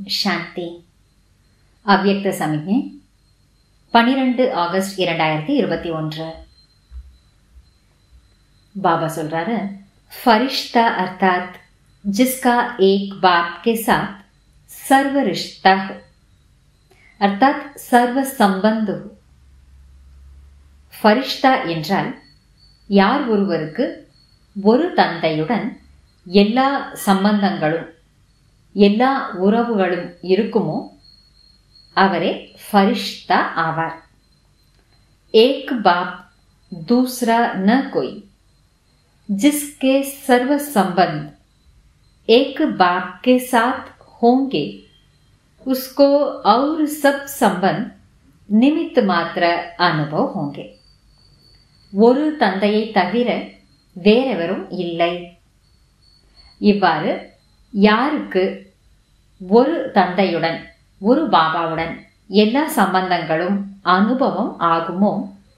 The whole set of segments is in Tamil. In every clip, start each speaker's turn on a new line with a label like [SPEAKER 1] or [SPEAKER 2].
[SPEAKER 1] சாந்தி அவ்யக்த சமிகை பனிரெண்டு ஆகஸ்ட் இரண்டாயிரத்தி இருபத்தி ஒன்று பாபா சொல்றாரு फरिश्ता अर्थात जिसका एक बाप के साथ सर्व रिश्ता हो अर्थात सर्व संबंध हो ஃபரிஷ்தா என்றால் யார் ஒருவருக்கு ஒரு தந்தையுடன் எல்லா சம்பந்தங்களும் எல்லா உறவுகளும் இருக்குமோ அவரே ஃபரிஷ்தா ஆவார் ஏக் பாப் दूसरा न कोई जिसके सर्व संबंध एक बाप के साथ होंगे उसको और सब संबंध निमित्त मात्र अनुभव होंगे ஒரு தந்தையை தவிர வேறெவரும் இல்லை இவ்வாறு யாருக்கு ஒரு தந்தையுடன் ஒரு பாபாவுடன் எல்லா சம்பந்தங்களும் அனுபவம் ஆகுமோ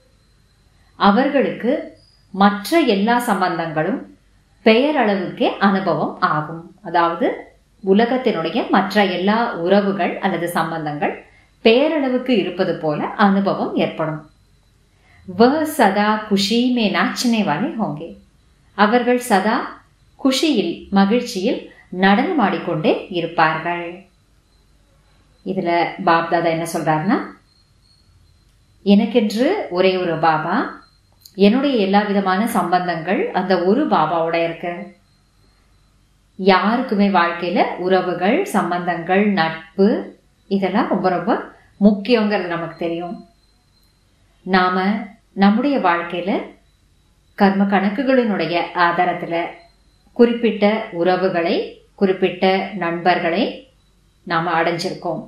[SPEAKER 1] அவர்களுக்கு மற்ற எல்லா சம்பந்தங்களும் பெயரளவுக்கே அனுபவம் ஆகும் அதாவது உலகத்தினுடைய மற்ற எல்லா உறவுகள் அல்லது சம்பந்தங்கள் பெயரளவுக்கு இருப்பது போல அனுபவம் ஏற்படும் வ சதா குஷி மே நாச்சினை வாலே ஹோங்கே அவர்கள் சதா குஷியில் மகிழ்ச்சியில் நடனமாடிக்கொண்டே இருப்பார்கள் இதுல பாப்தாதா என்ன சொல்றாருன்னா எனக்கென்று ஒரே ஒரு பாபா என்னுடைய எல்லா விதமான சம்பந்தங்கள் அந்த ஒரு பாபாவோட இருக்கு யாருக்குமே வாழ்க்கையில உறவுகள் சம்பந்தங்கள் நட்பு இதெல்லாம் ரொம்ப ரொம்ப முக்கியங்கிறது நமக்கு தெரியும் நாம நம்முடைய வாழ்க்கையில கர்ம கணக்குகளினுடைய ஆதாரத்துல குறிப்பிட்ட உறவுகளை குறிப்பிட்ட நண்பர்களை நாம அடைஞ்சிருக்கோம்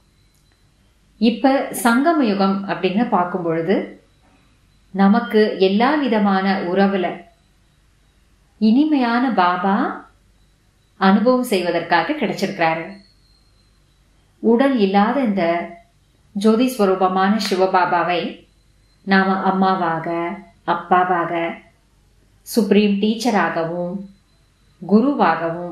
[SPEAKER 1] இப்ப சங்கம யுகம் அப்படின்னு பார்க்கும் பொழுது நமக்கு எல்லா விதமான உறவுல இனிமையான பாபா அனுபவம் செய்வதற்காக கிடைச்சிருக்கிறாரு உடல் இல்லாத இந்த ஜோதி ஸ்வரூபமான சிவபாபாவை நாம அம்மாவாக அப்பாவாக சுப்ரீம் டீச்சராகவும் குருவாகவும்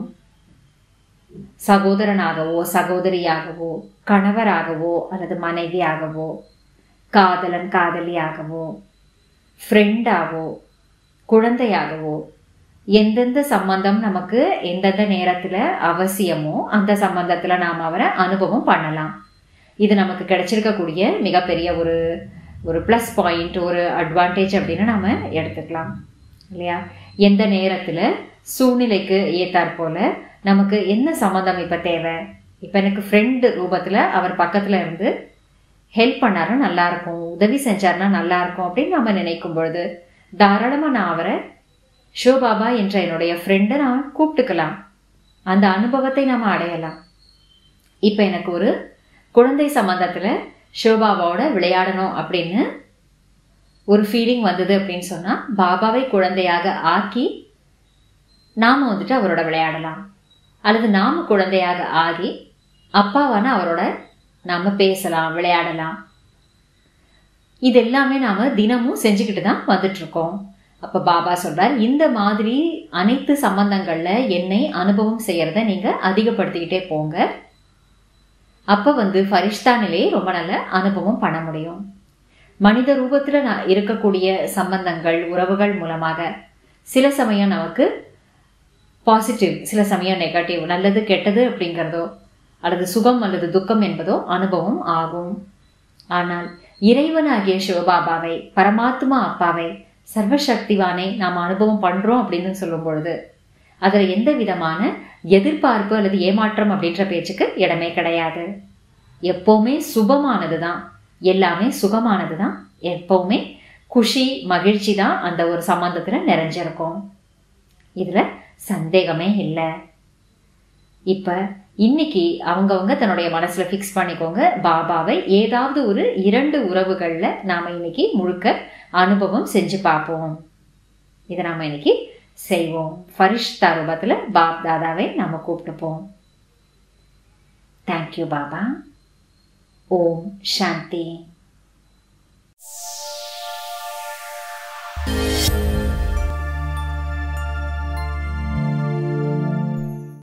[SPEAKER 1] சகோதரனாகவோ சகோதரியாகவோ கணவராகவோ அல்லது மனைவியாகவோ காதலன் காதலியாகவோ ஃப்ரெண்டாவோ குழந்தையாகவோ எந்தெந்த சம்பந்தம் நமக்கு எந்தெந்த நேரத்துல அவசியமோ அந்த சம்பந்தத்துல நாம் அவரை அனுபவம் பண்ணலாம் இது நமக்கு கிடைச்சிருக்கக்கூடிய மிகப்பெரிய ஒரு ஒரு ப்ளஸ் பாயிண்ட் ஒரு அட்வான்டேஜ் அப்படின்னு நாம எடுத்துக்கலாம் இல்லையா எந்த நேரத்துல சூழ்நிலைக்கு ஏத்தாற் போல நமக்கு என்ன சம்மந்தம் இப்ப தேவை இப்ப எனக்கு ஃப்ரெண்டு ரூபத்துல அவர் பக்கத்துல இருந்து ஹெல்ப் பண்ணாருன்னா நல்லா இருக்கும் உதவி செஞ்சாருன்னா நல்லா இருக்கும் அப்படின்னு நம்ம நினைக்கும் பொழுது தாராளமா நான் அவரை ஷோபாபா என்ற என்னுடைய ஃப்ரெண்டை நான் கூப்பிட்டுக்கலாம் அந்த அனுபவத்தை நாம அடையலாம் இப்ப எனக்கு ஒரு குழந்தை சம்பந்தத்துல ஷோபாபாவோட விளையாடணும் அப்படின்னு ஒரு ஃபீலிங் வந்தது அப்படின்னு சொன்னா பாபாவை குழந்தையாக ஆக்கி நாம வந்துட்டு அவரோட விளையாடலாம் அல்லது நாம குழந்தையாக ஆகி அப்பாவான அவரோட நாம பேசலாம் விளையாடலாம் இது எல்லாமே நாம தினமும் செஞ்சுக்கிட்டு தான் வந்துட்டு இருக்கோம் அப்ப பாபா சொல்றார் இந்த மாதிரி அனைத்து சம்பந்தங்கள்ல என்னை அனுபவம் செய்யறத நீங்க அதிகப்படுத்திக்கிட்டே போங்க அப்ப வந்து ஃபரிஷ்தா நிலையை ரொம்ப நல்ல அனுபவம் பண்ண முடியும் மனித ரூபத்துல நான் இருக்கக்கூடிய சம்பந்தங்கள் உறவுகள் மூலமாக சில சமயம் நமக்கு பாசிட்டிவ் சில சமயம் நெகட்டிவ் நல்லது கெட்டது அப்படிங்கிறதோ அல்லது சுகம் அல்லது துக்கம் என்பதோ அனுபவம் ஆகும் ஆனால் இறைவனாகிய சிவபாபாவை பரமாத்மா அப்பாவை சர்வசக்திவானை நாம் அனுபவம் பண்றோம் அப்படின்னு சொல்லும் பொழுது அதுல எந்த விதமான எதிர்பார்ப்பு அல்லது ஏமாற்றம் அப்படின்ற பேச்சுக்கு இடமே கிடையாது எப்பவுமே சுபமானது தான் எல்லாமே சுகமானது தான் எப்பவுமே குஷி மகிழ்ச்சி தான் அந்த ஒரு சம்பந்தத்துல நிறைஞ்சிருக்கும் இதுல சந்தேகமே இல்லை இப்ப இன்னைக்கு அவங்கவங்க தன்னுடைய மனசுல ஃபிக்ஸ் பண்ணிக்கோங்க பாபாவை ஏதாவது ஒரு இரண்டு உறவுகள்ல நாம இன்னைக்கு முழுக்க அனுபவம் செஞ்சு பார்ப்போம் இதை நாம இன்னைக்கு செய்வோம் ஃபரிஷ்தா ரூபத்துல பாப் தாதாவை நாம கூப்பிட்டுப்போம் தேங்க்யூ பாபா ஓம் சாந்தி